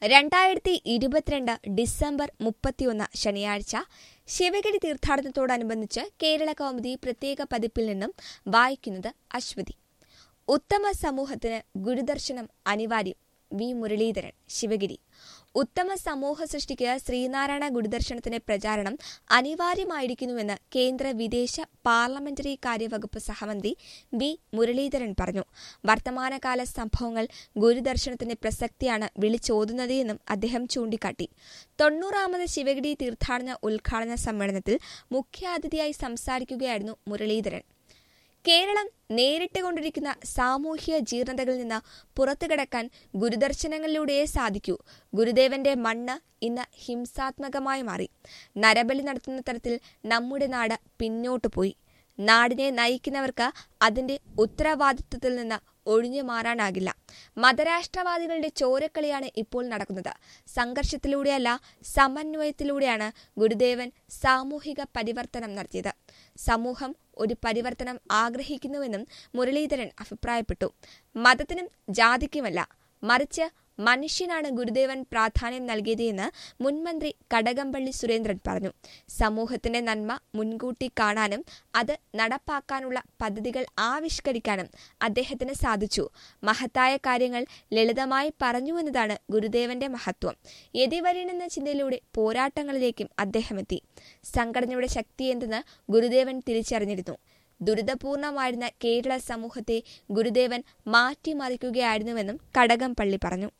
രണ്ടായിരത്തി ഇരുപത്തിരണ്ട് ഡിസംബർ മുപ്പത്തിയൊന്ന് ശനിയാഴ്ച ശിവഗിരി തീർത്ഥാടനത്തോടനുബന്ധിച്ച് കേരള കൗമുദി പ്രത്യേക പതിപ്പിൽ നിന്നും വായിക്കുന്നത് അശ്വതി ഉത്തമ സമൂഹത്തിന് ഗുരുദർശനം അനിവാര്യം വി മുരളീധരൻ ശിവഗിരി ഉത്തമ സമൂഹ സൃഷ്ടിക്ക് ശ്രീനാരായണ ഗുരുദർശനത്തിന്റെ പ്രചാരണം അനിവാര്യമായിരിക്കുന്നുവെന്ന് കേന്ദ്ര വിദേശ പാർലമെന്ററി കാര്യവകുപ്പ് സഹമന്ത്രി വി മുരളീധരൻ പറഞ്ഞു വർത്തമാനകാല സംഭവങ്ങൾ ഗുരുദർശനത്തിന്റെ പ്രസക്തിയാണ് വിളിച്ചോതുന്നത് എന്നും അദ്ദേഹം ചൂണ്ടിക്കാട്ടി തൊണ്ണൂറാമത് ശിവഗിരി തീർത്ഥാടന ഉദ്ഘാടന സമ്മേളനത്തിൽ മുഖ്യാതിഥിയായി സംസാരിക്കുകയായിരുന്നു മുരളീധരൻ കേരളം നേരിട്ട് കൊണ്ടിരിക്കുന്ന സാമൂഹ്യ ജീർണതകളിൽ നിന്ന് പുറത്തുകടക്കാൻ ഗുരുദർശനങ്ങളിലൂടെയേ സാധിക്കൂ ഗുരുദേവന്റെ മണ്ണ് ഇന്ന് ഹിംസാത്മകമായി മാറി നരബലി നടത്തുന്ന തരത്തിൽ നമ്മുടെ നാട് പിന്നോട്ടു പോയി നാടിനെ നയിക്കുന്നവർക്ക് അതിന്റെ ഉത്തരവാദിത്വത്തിൽ നിന്ന് ഒഴിഞ്ഞു മാറാനാകില്ല മതരാഷ്ട്രവാദികളുടെ ചോരക്കളിയാണ് ഇപ്പോൾ നടക്കുന്നത് സംഘർഷത്തിലൂടെയല്ല സമന്വയത്തിലൂടെയാണ് ഗുരുദേവൻ സാമൂഹിക പരിവർത്തനം നടത്തിയത് സമൂഹം ഒരു പരിവർത്തനം ആഗ്രഹിക്കുന്നുവെന്നും മുരളീധരൻ അഭിപ്രായപ്പെട്ടു മതത്തിനും ജാതിക്കുമല്ല മറിച്ച് മനുഷ്യനാണ് ഗുരുദേവൻ പ്രാധാന്യം നൽകിയത് എന്ന് മുൻമന്ത്രി കടകംപള്ളി സുരേന്ദ്രൻ പറഞ്ഞു സമൂഹത്തിന്റെ നന്മ മുൻകൂട്ടി കാണാനും അത് നടപ്പാക്കാനുള്ള പദ്ധതികൾ ആവിഷ്കരിക്കാനും അദ്ദേഹത്തിന് സാധിച്ചു മഹത്തായ കാര്യങ്ങൾ ലളിതമായി പറഞ്ഞുവെന്നതാണ് ഗുരുദേവന്റെ മഹത്വം യതിവരണെന്ന ചിന്തയിലൂടെ പോരാട്ടങ്ങളിലേക്കും അദ്ദേഹം എത്തി സംഘടനയുടെ ശക്തി എന്തെന്ന് ഗുരുദേവൻ തിരിച്ചറിഞ്ഞിരുന്നു ദുരിതപൂർണമായിരുന്ന കേരള സമൂഹത്തെ ഗുരുദേവൻ മാറ്റിമറിക്കുകയായിരുന്നുവെന്നും കടകംപള്ളി പറഞ്ഞു